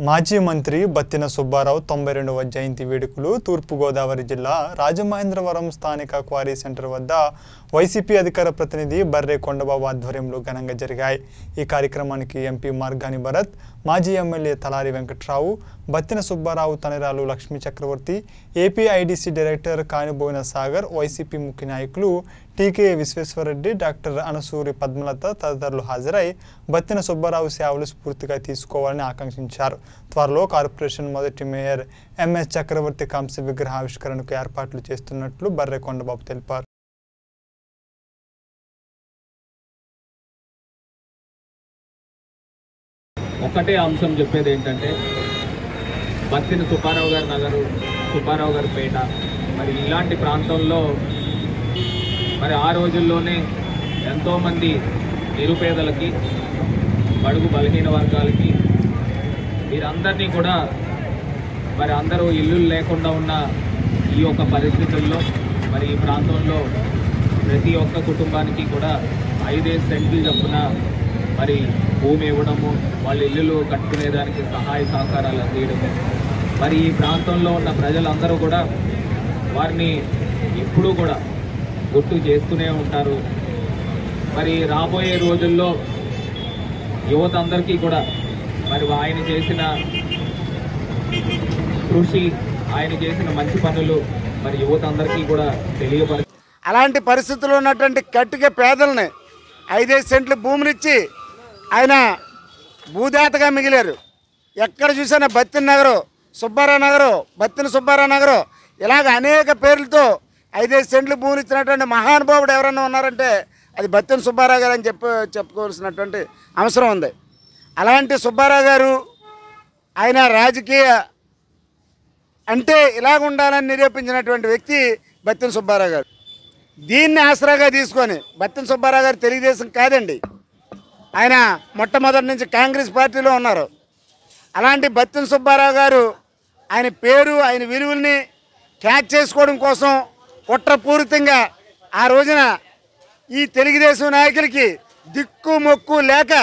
మాజీ మంత్రి బత్తిన సుబ్బారావు తొంభై రెండవ జయంతి వేడుకలు తూర్పుగోదావరి జిల్లా రాజమహేంద్రవరం స్థానిక క్వారీ సెంటర్ వద్ద వైసీపీ అధికార ప్రతినిధి బర్రే కొండబాబు ఆధ్వర్యంలో ఘనంగా జరిగాయి ఈ కార్యక్రమానికి ఎంపీ మార్గాని భరత్ మాజీ ఎమ్మెల్యే తలారి వెంకట్రావు బత్తిన సుబ్బారావు తనరాలు Lakshmi Chakravarthi AP IDC director Kaniboina Sagar YCP ముఖ్య నాయకులు టీకే విశ్వేశ్వరరెడ్డి డాక్టర్ అనసూరి పద్మలత తదితరులు హాజరై బత్తిన సుబ్బారావు సేవలు స్ఫూర్తిగా తీసుకోవాలని ఆకాంక్షించారు త్వరలో కార్పొరేషన్ మొదటి మేయర్ ఎంఎస్ చక్రవర్తి కాంస్య విగ్రహావిష్కరణకు ఏర్పాట్లు చేస్తున్నట్లు బర్రె కొండబాబు తెలిపారు ఒక్కటే అంశం చెప్పేది ఏంటంటే బత్తిన సుబ్బారావు గారి నగరు సుబ్బారావు గారి పేట మరి ఇలాంటి ప్రాంతంలో మరి ఆ రోజుల్లోనే ఎంతోమంది నిరుపేదలకి బడుగు బలహీన వర్గాలకి వీరందరినీ కూడా మరి అందరూ ఇల్లు లేకుండా ఉన్న ఈ యొక్క పరిస్థితుల్లో మరి ఈ ప్రాంతంలో ప్రతి ఒక్క కుటుంబానికి కూడా ఐదేసి సెంట్లు చొప్పున మరి భూమి ఇవ్వడము వాళ్ళ ఇల్లులు కట్టుకునేదానికి సహాయ సహకారాలు అందియడము మరి ఈ ప్రాంతంలో ఉన్న ప్రజలందరూ కూడా వారిని ఎప్పుడూ కూడా గుర్తు చేస్తూనే ఉంటారు మరి రాబోయే రోజుల్లో యువత అందరికీ కూడా మరి ఆయన చేసిన కృషి ఆయన చేసిన మంచి పనులు మరి యువత అందరికీ కూడా తెలియపరి అలాంటి పరిస్థితుల్లో ఉన్నటువంటి కట్టుక పేదల్ని ఐదైదు సెంట్లు భూమినిచ్చి ఆయన భూదాతగా మిగిలారు ఎక్కడ చూసినా బత్తిన నగరు సుబ్బారావు నగరు బత్తిన సుబ్బారావు నగరు ఇలాగ అనేక పేర్లతో ఐదైదు సెంట్లు భూములు ఇచ్చినటువంటి మహానుభావుడు ఎవరన్నా ఉన్నారంటే అది బత్తిన సుబ్బారావు గారు అని చెప్ప చెప్పుకోవాల్సినటువంటి అవసరం ఉంది అలాంటి సుబ్బారావు గారు ఆయన రాజకీయ అంటే ఇలాగ ఉండాలని నిరూపించినటువంటి వ్యక్తి బత్తిన సుబ్బారావు గారు దీన్ని ఆసరాగా తీసుకొని బత్తిన సుబ్బారావు గారు తెలుగుదేశం కాదండి ఆయన మొట్టమొదటి నుంచి కాంగ్రెస్ పార్టీలో ఉన్నారు అలాంటి బత్తిన సుబ్బారావు గారు ఆయన పేరు ఆయన విలువల్ని క్యాచ్ చేసుకోవడం కోసం కుట్రపూరితంగా ఆ రోజున ఈ తెలుగుదేశం నాయకులకి దిక్కు మొక్కు లేక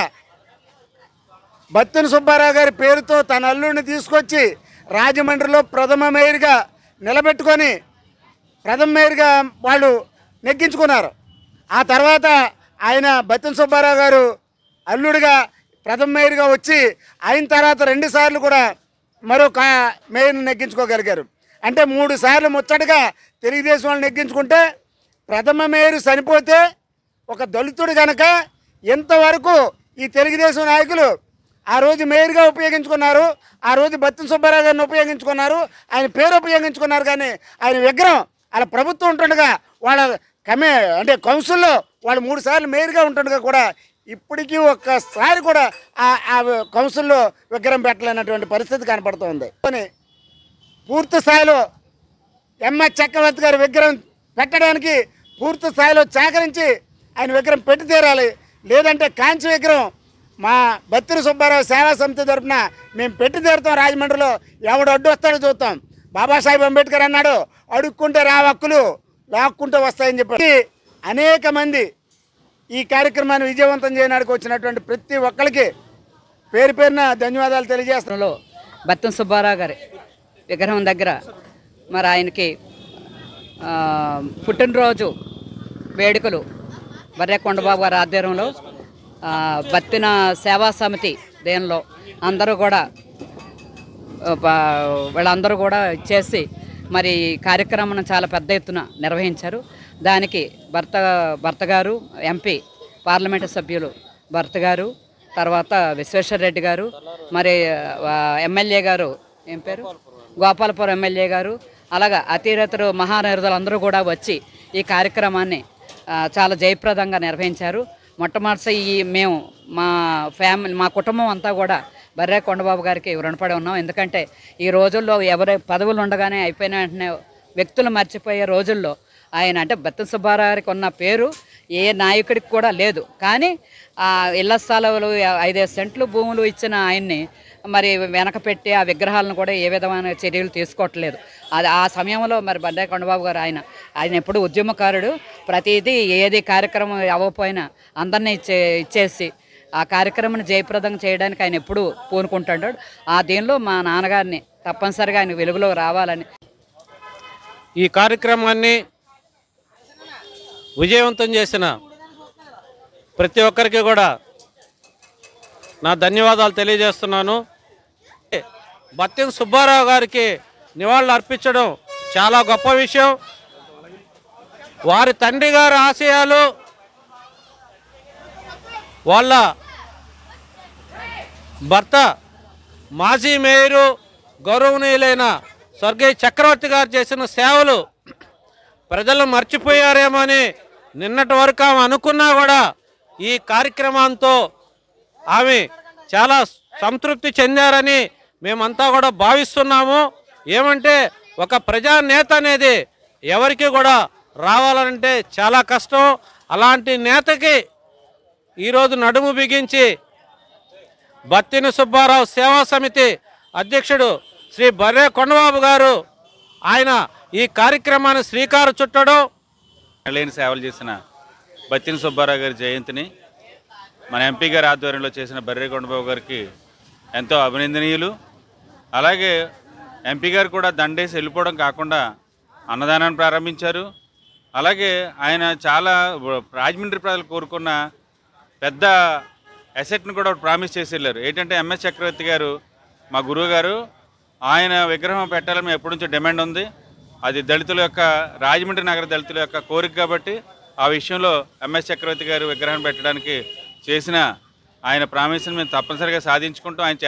బత్తిన సుబ్బారావు గారి పేరుతో తన అల్లుడిని తీసుకొచ్చి రాజమండ్రిలో ప్రథమ మేయర్గా నిలబెట్టుకొని ప్రథమ మేయర్గా వాళ్ళు నెగ్గించుకున్నారు ఆ తర్వాత ఆయన బత్తిన సుబ్బారావు గారు అల్లుడిగా ప్రథమ మేయర్గా వచ్చి అయిన తర్వాత రెండు సార్లు కూడా మరో కా మేయర్ని నెగ్గించుకోగలిగారు అంటే మూడు సార్లు ముచ్చటగా తెలుగుదేశం వాళ్ళు నెగ్గించుకుంటే ప్రథమ మేయర్ చనిపోతే ఒక దళితుడు కనుక ఎంతవరకు ఈ తెలుగుదేశం నాయకులు ఆ రోజు మేయర్గా ఉపయోగించుకున్నారు ఆ రోజు బత్తిన సుబ్బారావు గారిని ఉపయోగించుకున్నారు ఆయన పేరు ఉపయోగించుకున్నారు కానీ ఆయన విగ్రహం వాళ్ళ ప్రభుత్వం ఉంటుండగా వాళ్ళ కమే అంటే కౌన్సిల్లో వాళ్ళు మూడు సార్లు మేయర్గా ఉంటుండగా కూడా ఇప్పటికీ ఒక్కసారి కూడా ఆ ఆ కౌన్సిల్లో విగ్రహం పెట్టలేనటువంటి పరిస్థితి కనపడుతోంది కానీ పూర్తి స్థాయిలో ఎంఎస్ చక్రవర్తి గారి విగ్రహం పెట్టడానికి పూర్తి స్థాయిలో సేకరించి ఆయన విగ్రహం పెట్టి తీరాలి లేదంటే కాంచి విగ్రహం మా బత్తిరి సుబ్బారావు సేవా సమితి తరపున మేము పెట్టి తీరుతాం రాజమండ్రిలో ఎవడు అడ్డు వస్తాడో చూస్తాం బాబాసాహెబ్ అంబేద్కర్ అన్నాడు అడుక్కుంటే రా హక్కులు లాక్కుంటే వస్తాయని చెప్పి అనేక మంది ఈ కార్యక్రమాన్ని విజయవంతం చేయడానికి వచ్చినటువంటి ప్రతి ఒక్కరికి పేరు పేరున ధన్యవాదాలు తెలియజేస్తున్నాను లో బత్తం సుబ్బారావు గారి విగ్రహం దగ్గర మరి ఆయనకి ఆ, పుట్టినరోజు వేడుకలు బర్రె కొండబాబు గారి ఆధ్వర్యంలో ఆ, బత్తిన సేవా సమితి దేనిలో అందరూ కూడా ఆ, ప- వీళ్ళందరూ కూడా చేసి మరి ఈ కార్యక్రమం చాలా పెద్ద ఎత్తున నిర్వహించారు దానికి భర్త భర్త గారు ఎంపీ పార్లమెంటు సభ్యులు భర్త గారు తర్వాత విశ్వేశ్వర రెడ్డి గారు మరి ఆ, ఎమ్మెల్యే గారు ఏం పేరు గోపాలపురం ఎమ్మెల్యే గారు అలాగా అతీరతరు మహానిరుదులు అందరూ కూడా వచ్చి ఈ కార్యక్రమాన్ని ఆ, చాలా జయప్రదంగా నిర్వహించారు మొట్టమొదటి ఈ మేము మా ఫ్యామిలీ మా కుటుంబం అంతా కూడా బర్రే కొండబాబు గారికి రుణపడి ఉన్నాం ఎందుకంటే ఈ రోజుల్లో ఎవరి పదవులు ఉండగానే అయిపోయిన వెంటనే వ్యక్తులు మర్చిపోయే రోజుల్లో ఆయన అంటే బత్త సుబ్బారావు గారికి ఉన్న పేరు ఏ నాయకుడికి కూడా లేదు కానీ ఆ ఇళ్ల స్థలాలు ఐదైదు సెంట్లు భూములు ఇచ్చిన ఆయన్ని మరి వెనక పెట్టి ఆ విగ్రహాలను కూడా ఏ విధమైన చర్యలు తీసుకోవట్లేదు అది ఆ సమయంలో మరి బండే కొండబాబు గారు ఆయన ఆయన ఎప్పుడు ఉద్యమకారుడు ప్రతిదీ ఏది కార్యక్రమం అవ్వకపోయినా అందరినీ ఇచ్చే ఇచ్చేసి ఆ కార్యక్రమాన్ని జయప్రదం చేయడానికి ఆయన ఎప్పుడూ పూనుకుంటాడు ఆ దీనిలో మా నాన్నగారిని తప్పనిసరిగా ఆయన వెలుగులో రావాలని ఈ కార్యక్రమాన్ని విజయవంతం చేసిన ప్రతి ఒక్కరికి కూడా నా ధన్యవాదాలు తెలియజేస్తున్నాను బత్తిన సుబ్బారావు గారికి నివాళులు అర్పించడం చాలా గొప్ప విషయం వారి తండ్రి గారి ఆశయాలు వాళ్ళ భర్త మాజీ మేయరు గౌరవనీయులైన స్వర్గీయ చక్రవర్తి గారు చేసిన సేవలు ప్రజలు మర్చిపోయారేమో అని నిన్నటి వరకు ఆమె అనుకున్నా కూడా ఈ కార్యక్రమంతో ఆమె చాలా సంతృప్తి చెందారని మేమంతా కూడా భావిస్తున్నాము ఏమంటే ఒక ప్రజానేత అనేది ఎవరికి కూడా రావాలంటే చాలా కష్టం అలాంటి నేతకి ఈరోజు నడుము బిగించి బత్తిన సుబ్బారావు సేవా సమితి అధ్యక్షుడు శ్రీ బర్రే కొండబాబు గారు ఆయన ఈ కార్యక్రమాన్ని శ్రీకారు చుట్టడం లేని సేవలు చేసిన బత్తిన సుబ్బారావు గారి జయంతిని మన ఎంపీ గారి ఆధ్వర్యంలో చేసిన బర్రె కొండబాబు గారికి ఎంతో అభినందనీయులు అలాగే ఎంపీ గారు కూడా దండేసి వెళ్ళిపోవడం కాకుండా అన్నదానాన్ని ప్రారంభించారు అలాగే ఆయన చాలా రాజమండ్రి ప్రజలు కోరుకున్న పెద్ద అసెట్ని కూడా ప్రామిస్ చేసి వెళ్ళారు ఏంటంటే ఎంఎస్ చక్రవర్తి గారు మా గురువు గారు ఆయన విగ్రహం పెట్టాలని ఎప్పటి నుంచో డిమాండ్ ఉంది అది దళితుల యొక్క రాజమండ్రి నగర దళితుల యొక్క కోరిక కాబట్టి ఆ విషయంలో ఎంఎస్ చక్రవర్తి గారు విగ్రహం పెట్టడానికి చేసిన ఆయన ప్రామిస్ని మేము తప్పనిసరిగా సాధించుకుంటాం ఆయన చే-